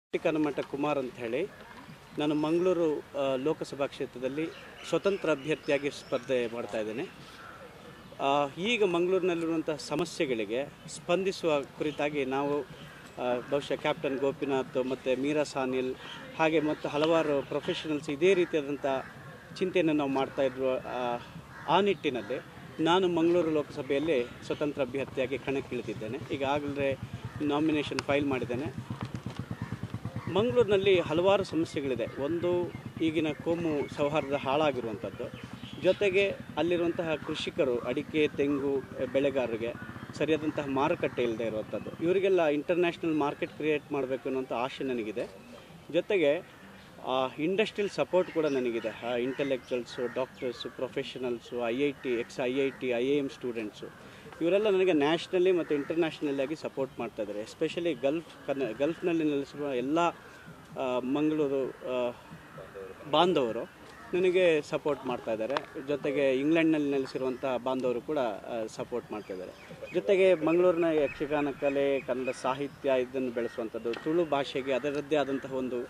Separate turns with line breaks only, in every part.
ಕನಮಠ ಕುಮಾರ್ ಅಂತ ಹೇಳಿ ನಾನು ಮಂಗಳೂರು ಆ, ಲೋಕಸಭಾ ಕ್ಷೇತ್ರದಲ್ಲಿ ಸ್ವತಂತ್ರ ಅಭ್ಯರ್ಥಿಯಾಗಿ ಸ್ಪರ್ಧೆ ಮಾಡ್ತಾ ಇದ್ದೇನೆ ಆ, ಈಗ ಮಂಗಳೂರಿನಲ್ಲಿರುವಂಥ ಸಮಸ್ಯೆಗಳಿಗೆ ಸ್ಪಂದಿಸುವ ಕುರಿತಾಗಿ ನಾವು ಆ, ಬಹುಶಃ ಕ್ಯಾಪ್ಟನ್ ಗೋಪಿನಾಥ್ ಮತ್ತು ಮೀರಾ ಸಾನಿಲ್ ಹಾಗೆ ಮತ್ತು ಹಲವಾರು ಪ್ರೊಫೆಷನಲ್ಸ್ ಇದೇ ರೀತಿಯಾದಂಥ ಚಿಂತೆಯನ್ನು ನಾವು ಮಾಡ್ತಾ ಇದ್ರು ಆ, ಆ ನಿಟ್ಟಿನಲ್ಲಿ ನಾನು ಮಂಗಳೂರು ಲೋಕಸಭೆಯಲ್ಲಿ ಸ್ವತಂತ್ರ ಅಭ್ಯರ್ಥಿಯಾಗಿ ಕಣಕ್ಕಿಳಿದಿದ್ದೇನೆ ಈಗಾಗಲೇ ನಾಮಿನೇಷನ್ ಫೈಲ್ ಮಾಡಿದ್ದೇನೆ ಮಂಗಳೂರಿನಲ್ಲಿ ಹಲವಾರು ಸಮಸ್ಯೆಗಳಿದೆ ಒಂದು ಈಗಿನ ಕೋಮು ಸೌಹಾರ್ದ ಹಾಳಾಗಿರುವಂಥದ್ದು ಜೊತೆಗೆ ಅಲ್ಲಿರುವಂತಹ ಕೃಷಿಕರು ಅಡಿಕೆ ತೆಂಗು ಬೆಳೆಗಾರರಿಗೆ ಸರಿಯಾದಂತಹ ಮಾರುಕಟ್ಟೆ ಇಲ್ಲದೆ ಇರುವಂಥದ್ದು ಇವರಿಗೆಲ್ಲ ಇಂಟರ್ನ್ಯಾಷನಲ್ ಮಾರ್ಕೆಟ್ ಕ್ರಿಯೇಟ್ ಮಾಡಬೇಕು ಅನ್ನೋಂಥ ಆಸೆ ನನಗಿದೆ ಜೊತೆಗೆ ಇಂಡಸ್ಟ್ರಿಯಲ್ ಸಪೋರ್ಟ್ ಕೂಡ ನನಗಿದೆ intellectuals doctors professionals I I T ex I I T I A M students ಇವರೆಲ್ಲ ನನಗೆ ನ್ಯಾಷನಲಿ ಮತ್ತು ಇಂಟರ್ನ್ಯಾಷನಲ್ ಆಗಿ ಸಪೋರ್ಟ್ ಮಾಡ್ತಾ ಇದ್ದಾರೆ ಎಸ್ಪೆಷಲಿ ಗಲ್ಫ್ ಕನ್ನ ಗಲ್ಫ್ನಲ್ಲಿ ನೆಲೆಸಿರುವ ಎಲ್ಲ ಆ, ಮಂಗಳೂರು ಆ, ಬಾಂಧವರು ನನಗೆ ಸಪೋರ್ಟ್ ಮಾಡ್ತಾ ಇದ್ದಾರೆ ಜೊತೆಗೆ ಇಂಗ್ಲೆಂಡ್ನಲ್ಲಿ ನೆಲೆಸಿರುವಂಥ ಬಾಂಧವರು ಕೂಡ ಸಪೋರ್ಟ್ ಮಾಡ್ತಾ ಇದ್ದಾರೆ ಜೊತೆಗೆ ಮಂಗಳೂರಿನ ಯಕ್ಷಗಾನ ಕಲೆ ಕನ್ನಡ ಸಾಹಿತ್ಯ ಇದನ್ನು ಬೆಳೆಸುವಂಥದ್ದು ತುಳು ಭಾಷೆಗೆ ಅದರದ್ದೇ ಆದಂತಹ ಒಂದು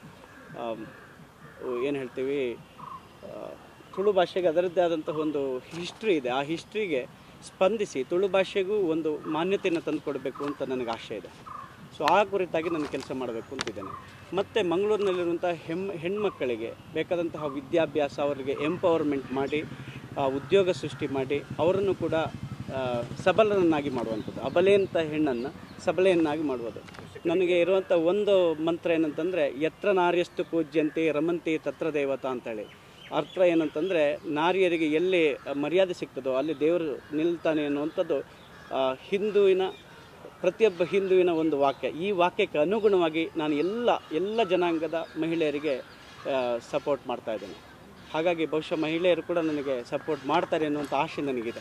ಏನು ಹೇಳ್ತೀವಿ ಆ, ತುಳು ಭಾಷೆಗೆ ಅದರದ್ದೇ ಆದಂತಹ ಒಂದು ಹಿಸ್ಟ್ರಿ ಇದೆ ಆ ಹಿಸ್ಟ್ರಿಗೆ ಸ್ಪಂದಿಸಿ ತುಳು ಭಾಷೆಗೂ ಒಂದು ಮಾನ್ಯತೆಯನ್ನು ತಂದುಕೊಡಬೇಕು ಅಂತ ನನಗೆ ಆಶೆ ಇದೆ ಸೊ ಆ ಕುರಿತಾಗಿ ನಾನು ಕೆಲಸ ಮಾಡಬೇಕು ಅಂತಿದ್ದೇನೆ ಮತ್ತು ಮಂಗಳೂರಿನಲ್ಲಿರುವಂಥ ಹೆಮ್ ಹೆಣ್ಮಕ್ಕಳಿಗೆ ಬೇಕಾದಂತಹ ವಿದ್ಯಾಭ್ಯಾಸ ಅವರಿಗೆ ಎಂಪವರ್ಮೆಂಟ್ ಮಾಡಿ ಆ, ಉದ್ಯೋಗ ಸೃಷ್ಟಿ ಮಾಡಿ ಅವರನ್ನು ಕೂಡ ಆ, ಸಬಲರನ್ನಾಗಿ ಮಾಡುವಂಥದ್ದು ಅಬಲೆ ಅಂತ ಹೆಣ್ಣನ್ನು ಸಬಲೆಯನ್ನಾಗಿ ಮಾಡುವುದು ನನಗೆ ಇರುವಂಥ ಒಂದು ಮಂತ್ರ ಏನಂತಂದರೆ ಯತ್ರ ನಾರ್ಯಸ್ತು ಪೂಜ್ಯಂತೆ ರಮಂತಿ ತತ್ರ ದೇವತಾ ಅಂತೇಳಿ ಅರ್ಥ ಏನಂತಂದರೆ ನಾರಿಯರಿಗೆ ಎಲ್ಲಿ ಮರ್ಯಾದೆ ಸಿಗ್ತದೋ ಅಲ್ಲಿ ದೇವರು ನಿಲ್ತಾನೆ ಅನ್ನುವಂಥದ್ದು ಆ, ಹಿಂದುವಿನ ಪ್ರತಿಯೊಬ್ಬ ಹಿಂದುವಿನ ಒಂದು ವಾಕ್ಯ ಈ ವಾಕ್ಯಕ್ಕೆ ಅನುಗುಣವಾಗಿ ನಾನು ಎಲ್ಲ ಎಲ್ಲ ಜನಾಂಗದ ಮಹಿಳೆಯರಿಗೆ ಸಪೋರ್ಟ್ ಮಾಡ್ತಾ ಇದ್ದೇನೆ ಹಾಗಾಗಿ ಬಹುಶಃ ಮಹಿಳೆಯರು ಕೂಡ ನನಗೆ ಸಪೋರ್ಟ್ ಮಾಡ್ತಾರೆ ಅನ್ನುವಂಥ ಆಶೆ ನನಗಿದೆ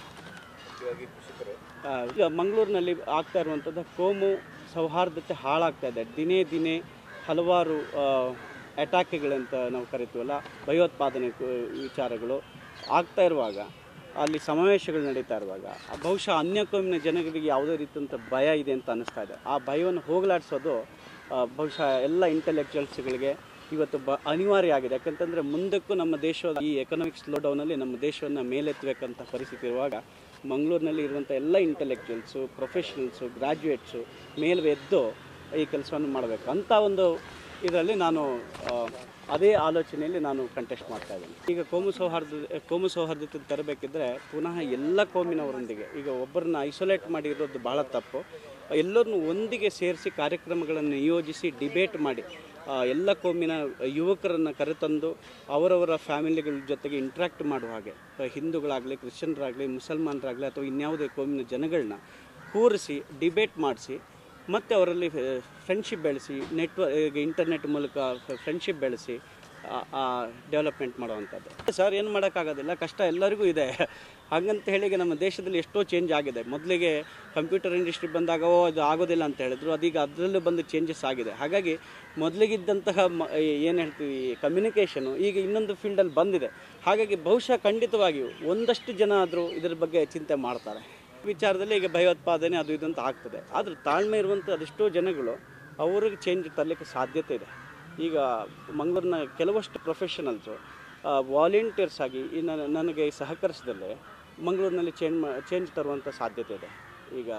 ಆ, ಈಗ ಮಂಗಳೂರಿನಲ್ಲಿ ಆಗ್ತಾ ಇರುವಂಥದ್ದು ಕೋಮು ಸೌಹಾರ್ದತೆ ಹಾಳಾಗ್ತಾ ಇದೆ ದಿನೇ ದಿನೇ ಹಲವಾರು ಅಟ್ಯಾಕ್ಗಳಂತ ನಾವು ಕರಿತೀವಲ್ಲ ಭಯೋತ್ಪಾದನೆ ಕು- ವಿಚಾರಗಳು ಆಗ್ತಾ ಇರುವಾಗ ಅಲ್ಲಿ ಸಮಾವೇಶಗಳು ನಡೀತಾ ಇರುವಾಗ ಬಹುಶಃ ಅನ್ಯ ಕೋಮಿನ ಜನಗಳಿಗೆ ಯಾವುದೇ ರೀತಿಯಂಥ ಭಯ ಇದೆ ಅಂತ ಅನ್ನಿಸ್ತಾ ಇದೆ ಆ ಭಯವನ್ನು ಹೋಗಲಾಡಿಸೋದು ಆ, ಬಹುಶಃ ಎಲ್ಲ ಇಂಟೆಲೆಕ್ಚುಯಲ್ಸ್ಗಳಿಗೆ ಇವತ್ತು ಬ ಅನಿವಾರ್ಯ ಆಗಿದೆ ಯಾಕಂತಂದರೆ ಮುಂದಕ್ಕೂ ನಮ್ಮ ದೇಶದ ಈ ಎಕನಾಮಿಕ್ ಸ್ಲೋ ಡೌನಲ್ಲಿ ನಮ್ಮ ದೇಶವನ್ನು ಮೇಲೆತ್ತಬೇಕಂತ ಪರಿಸ್ಥಿತಿ ಇರುವಾಗ ಮಂಗಳೂರಿನಲ್ಲಿ ಇರುವಂಥ ಎಲ್ಲ ಇಂಟೆಲೆಕ್ಚುಯಲ್ಸು ಪ್ರೊಫೆಷನಲ್ಸು ಗ್ರ್ಯಾಜುಯೇಟ್ಸು ಮೇಲೆ ಎದ್ದು ಈ ಕೆಲಸವನ್ನು ಮಾಡಬೇಕು ಅಂಥ ಒಂದು ಇದರಲ್ಲಿ ನಾನು ಆ, ಅದೇ ಆಲೋಚನೆಯಲ್ಲಿ ನಾನು ಕಂಟೆಸ್ಟ್ ಮಾಡ್ತಾ ಇದ್ದೇನೆ ಈಗ ಕೋಮು ಸೌಹಾರ್ದ ಕೋಮು ಸೌಹಾರ್ದತೆ ತರಬೇಕಿದ್ರೆ ಪುನಃ ಎಲ್ಲ ಕೋಮಿನವರೊಂದಿಗೆ ಈಗ ಒಬ್ಬರನ್ನ ಐಸೋಲೇಟ್ ಮಾಡಿ ಇರೋದು ಬಹಳ ತಪ್ಪು ಎಲ್ಲರನ್ನು ಒಂದಿಗೆ ಸೇರಿಸಿ ಕಾರ್ಯಕ್ರಮಗಳನ್ನು ನಿಯೋಜಿಸಿ ಡಿಬೇಟ್ ಮಾಡಿ ಆ, ಎಲ್ಲ ಕೋಮಿನ ಯುವಕರನ್ನು ಕರೆತಂದು ಅವರವರ ಫ್ಯಾಮಿಲಿಗಳ ಜೊತೆಗೆ ಇಂಟ್ರ್ಯಾಕ್ಟ್ ಮಾಡುವ ಹಾಗೆ ಆ, ಹಿಂದೂಗಳಾಗಲಿ ಕ್ರಿಶ್ಚಿಯನ್ರಾಗಲಿ ಮುಸಲ್ಮಾನರಾಗಲಿ ಅಥವಾ ಇನ್ಯಾವುದೇ ಕೋಮಿನ ಜನಗಳನ್ನ ಕೂರಿಸಿ ಡಿಬೇಟ್ ಮಾಡಿಸಿ ಮತ್ತು ಅವರಲ್ಲಿ ಫ್ರೆಂಡ್ಶಿಪ್ ಬೆಳೆಸಿ ನೆಟ್ವರ್ಕ್ ಇಂಟರ್ನೆಟ್ ಮೂಲಕ ಫ್ರೆಂಡ್ಶಿಪ್ ಬೆಳೆಸಿ ಡೆವಲಪ್ಮೆಂಟ್ ಮಾಡುವಂಥದ್ದು ಸರ್ ಏನು ಮಾಡೋಕ್ಕಾಗೋದಿಲ್ಲ ಕಷ್ಟ ಎಲ್ಲರಿಗೂ ಇದೆ ಹಾಗಂತ ಹೇಳಿ ಈಗ ನಮ್ಮ ದೇಶದಲ್ಲಿ ಎಷ್ಟೋ ಚೇಂಜ್ ಆಗಿದೆ ಮೊದಲಿಗೆ ಕಂಪ್ಯೂಟರ್ ಇಂಡಸ್ಟ್ರಿ ಬಂದಾಗ ಓ ಅದು ಆಗೋದಿಲ್ಲ ಅಂತ ಹೇಳಿದ್ರು ಅದೀಗ ಅದರಲ್ಲೂ ಬಂದು ಚೇಂಜಸ್ ಆಗಿದೆ ಹಾಗಾಗಿ ಮೊದಲಿಗಿದ್ದಂತಹ ಮ ಏನು ಹೇಳ್ತೀವಿ ಕಮ್ಯುನಿಕೇಷನು ಈಗ ಇನ್ನೊಂದು ಫೀಲ್ಡಲ್ಲಿ ಬಂದಿದೆ ಹಾಗಾಗಿ ಬಹುಶಃ ಖಂಡಿತವಾಗಿಯೂ ಒಂದಷ್ಟು ಜನ ಆದರೂ ಇದರ ಬಗ್ಗೆ ಚಿಂತೆ ಮಾಡ್ತಾರೆ ವಿಚಾರದಲ್ಲಿ ಈಗ ಭಯೋತ್ಪಾದನೆ ಅದು ಇದು ಅಂತ ಆಗ್ತದೆ ಆದರೆ ತಾಳ್ಮೆ ಇರುವಂಥ ಅದೆಷ್ಟೋ ಜನಗಳು ಅವ್ರಿಗೆ ಚೇಂಜ್ ತರಲಿಕ್ಕೆ ಸಾಧ್ಯತೆ ಇದೆ ಈಗ ಮಂಗಳೂರಿನ ಕೆಲವಷ್ಟು ಪ್ರೊಫೆಷನಲ್ಸು ವಾಲಂಟಿಯರ್ಸ್ ಆಗಿ ಈ ನನ್ನ- ನನಗೆ ಸಹಕರಿಸಿದಲ್ಲಿ ಮಂಗಳೂರಿನಲ್ಲಿ ಚೇಂಜ್ ಮಾ ಚೇಂಜ್ ತರುವಂಥ ಸಾಧ್ಯತೆ ಇದೆ ಈಗ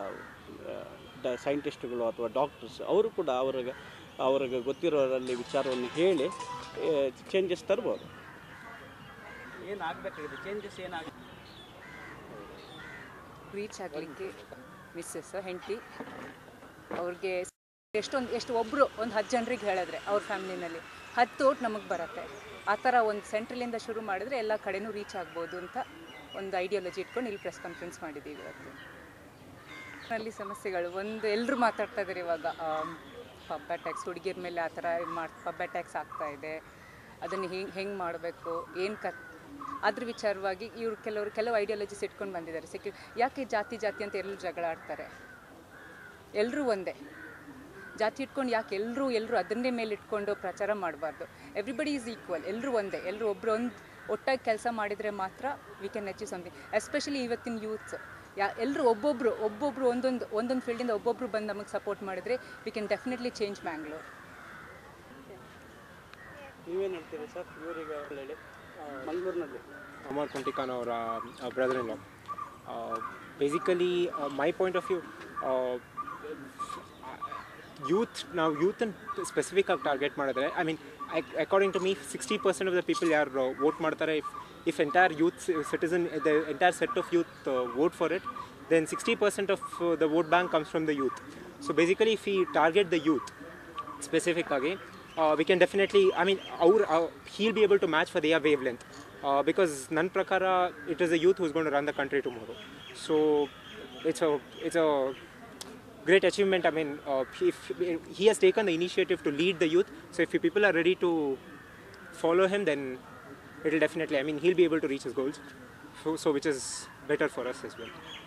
ಡ ಸೈಂಟಿಸ್ಟ್ಗಳು ಅಥವಾ ಡಾಕ್ಟರ್ಸ್ ಅವರು ಕೂಡ ಅವ್ರಿಗೆ ಅವ್ರಿಗೆ ಗೊತ್ತಿರೋರಲ್ಲಿ ವಿಚಾರವನ್ನು ಹೇಳಿ ಚೇಂಜಸ್ ತರ್ಬೋದು ಏನಾಗಬೇಕಾಗಿದೆ ಚೇಂಜಸ್ ಏನಾಗ
ರೀಚ್ ಆಗಲಿಕ್ಕೆ ಮಿಸ್ಸಸ್ ಹೆಂಡತಿ ಅವ್ರಿಗೆ ಎಷ್ಟೊಂದು ಎಷ್ಟು ಒಬ್ಬರು ಒಂದು ಹತ್ತು ಜನರಿಗೆ ಹೇಳಿದ್ರೆ ಅವ್ರ ಫ್ಯಾಮಿಲಿನಲ್ಲಿ ಹತ್ತು ಓಟ್ ನಮಗೆ ಬರುತ್ತೆ ಆ ಥರ ಒಂದು ಸೆಂಟ್ರಲಿಂದ ಶುರು ಮಾಡಿದ್ರೆ ಎಲ್ಲ ಕಡೆನೂ ರೀಚ್ ಆಗ್ಬೋದು ಅಂತ ಒಂದು ಐಡಿಯಾಲಜಿ ಇಟ್ಕೊಂಡು ಇಲ್ಲಿ ಪ್ರೆಸ್ ಕಾನ್ಫರೆನ್ಸ್ ಮಾಡಿದ್ದೀವಿ ಇವತ್ತು ಅಲ್ಲಿ ಸಮಸ್ಯೆಗಳು ಒಂದು ಎಲ್ಲರೂ ಮಾತಾಡ್ತಾ ಇದ್ದಾರೆ ಇವಾಗ ಪಬ್ ಟ್ಯಾಕ್ಸ್ ಹುಡುಗಿರ ಮೇಲೆ ಆ ಥರ ಮಾಡಿ ಪಬ್ ಟ್ಯಾಕ್ಸ್ ಆಗ್ತಾ ಇದೆ ಅದನ್ನು ಹೆಂಗೆ ಹೆಂಗೆ ಮಾಡಬೇಕು ಏನು ಕ ಅದ್ರ ವಿಚಾರವಾಗಿ ಇವರು ಕೆಲವರು ಕೆಲವು ಐಡಿಯಾಲಜೀಸ್ ಇಟ್ಕೊಂಡು ಬಂದಿದ್ದಾರೆ ಸೆಕ್ಯು ಯಾಕೆ ಜಾತಿ ಜಾತಿ ಅಂತ ಎಲ್ಲರೂ ಜಗಳ ಆಡ್ತಾರೆ ಎಲ್ಲರೂ ಒಂದೇ ಜಾತಿ ಇಟ್ಕೊಂಡು ಯಾಕೆ ಎಲ್ಲರೂ ಎಲ್ಲರೂ ಅದನ್ನೇ ಮೇಲೆ ಇಟ್ಕೊಂಡು ಪ್ರಚಾರ ಮಾಡಬಾರ್ದು ಎವ್ರಿಬಡಿ ಈಸ್ ಈಕ್ವಲ್ ಎಲ್ಲರೂ ಒಂದೇ ಎಲ್ಲರೂ ಒಬ್ಬರು ಒಂದು ಒಟ್ಟಾಗಿ ಕೆಲಸ ಮಾಡಿದರೆ ಮಾತ್ರ we can achieve something especially ಇವತ್ತಿನ ಯೂತ್ಸ್ ಯಾ ಎಲ್ಲರೂ ಒಬ್ಬೊಬ್ಬರು ಒಬ್ಬೊಬ್ಬರು ಒಂದೊಂದು ಒಂದೊಂದು ಫೀಲ್ಡಿಂದ ಒಬ್ಬೊಬ್ಬರು ಬಂದು ನಮಗೆ ಸಪೋರ್ಟ್ ಮಾಡಿದರೆ we can definitely change Mangalore
ನೀವೇನು ಹೇಳ್ತೀರಿ ಸರ್ ಇವರಿಗೆ ಹೇಳಿ ಮಂಗಳೂರಿನಲ್ಲಿ
ಅಮರ್ ಕುಂಟಿಕಾನ್ ಅವರ brother in law basically my point of view youth ನಾವು ಯೂತನ್ನು ಸ್ಪೆಸಿಫಿಕ್ ಆಗಿ ಟಾರ್ಗೆಟ್ ಮಾಡಿದ್ರೆ I mean according to me sixty percent of the people ಯಾರು ವೋಟ್ ಮಾಡ್ತಾರೆ if if entire youth citizen the entire set of youth vote for it then sixty percent of the vote bank comes from the youth so basically if ಈ target the youth specific again, uh, we can definitely, I mean, our, uh, he'll be able to match for their wavelength uh, because Nan Prakara, it is the youth who's going to run the country tomorrow. So it's a, it's a great achievement. I mean, uh, if he has taken the initiative to lead the youth, so if people are ready to follow him, then it'll definitely, I mean, he'll be able to reach his goals. So, so which is better for us as well.